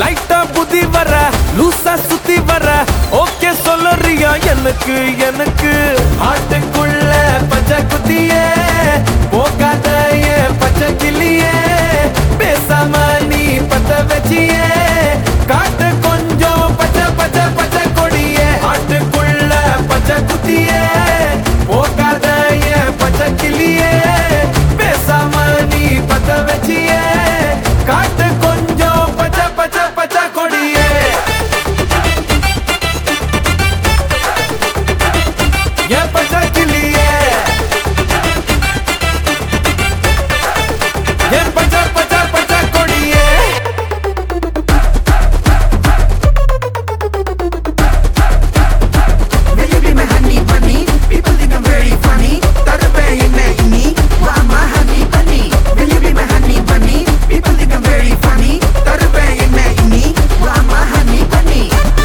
லைட்டா புதி வர லூசா சுத்தி வர ஓகே சொல்லறியா எனக்கு எனக்கு ஆட்டுக்குள்ள பச்சை குத்தியே போகாத ஏன் பச்சை கிளியே பேசாம நீ பத்த வச்சியே காட்டு கொஞ்சம் பச்சை பச்சை பச்சை கொடியே ஆட்டுக்குள்ள பச்சை குத்தியே போகாத ஏன் பச்சை கிளியே பேசாம நீ பத்த வச்சியே காட்டு கொஞ்சம் பச்சை பச்சை பச்சை கொடியே ஏன் பச்சை கிளியே ஏன் பச்சை பச்சை பச்சை கொடியே Will you be my honey bunny? People think I'm very funny. தருவே என்ன இனி? வா my honey bunny. Will you be my honey bunny? People think I'm very funny. தருவே என்ன இனி? வா my honey bunny.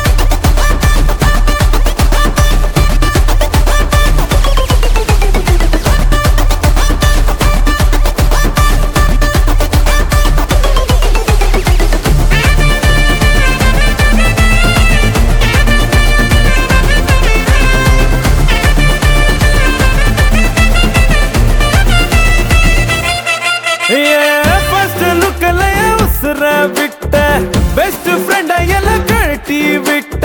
ஃபர்ஸ்ட் லுக்ல உசுர விட்ட பெஸ்ட் ஃப்ரெண்ட எல்லாம் கழட்டி விட்ட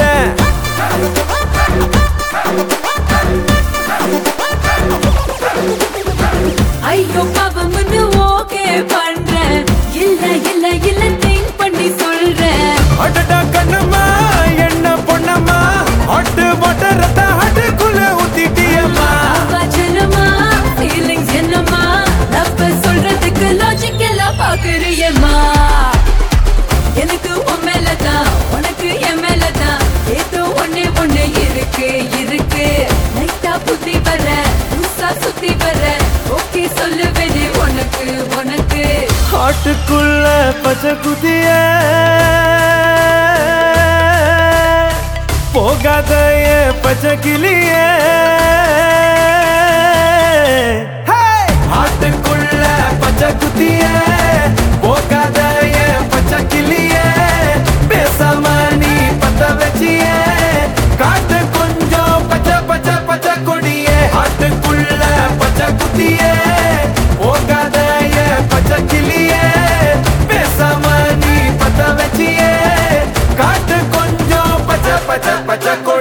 ஐயோ பாவம்னு ஓகே பண்றேன் இல்ல இல்ல இல்ல திங்க் பண்ணி சொல்றேன் அடடா கண்ணம்மா என்ன பொண்ணம்மா ஹாட்டு வாட்டர் ரத்த ஹாட்டுக்குள்ள ஊத்திட்டியம்மா அவா செல்லமா ஃபீலிங்ஸ் என்னமா லவ் சொல்றதுக்கு லாஜிக் எல்லாம் பாக்குறியம்மா எனக்கு உன் மேலதான் உனக்கு என் மேலதான் ஏதோ ஒண்ணே ஒண்ணு இருக்கு இருக்கு லைட்டா புத்தி வர புதுசா சுத்தி வர ஓகே சொல்லுவேனே உனக்கு உனக்கு ஹாட்டுக்குள்ள பச்சை குதிய போகாத ஏன் பச்சை கிளியே ஹாட்டுக்குள்ள பச்சை குதிய போகாத ஏன் பச்சை கிளியே பேசாம நீ பத்த வச்சியே காட்டு கொஞ்சம் பச்சை பச்சை பச்சை கொடியே ஹாட்டுக்குள்ள பச்சை குத்தியே போகாத ஏன் பச்சை கிளியே பேசாம நீ பத்த வச்சியே காட்டு கொஞ்சம் பச்சை பச்சை பச்சை கொடியே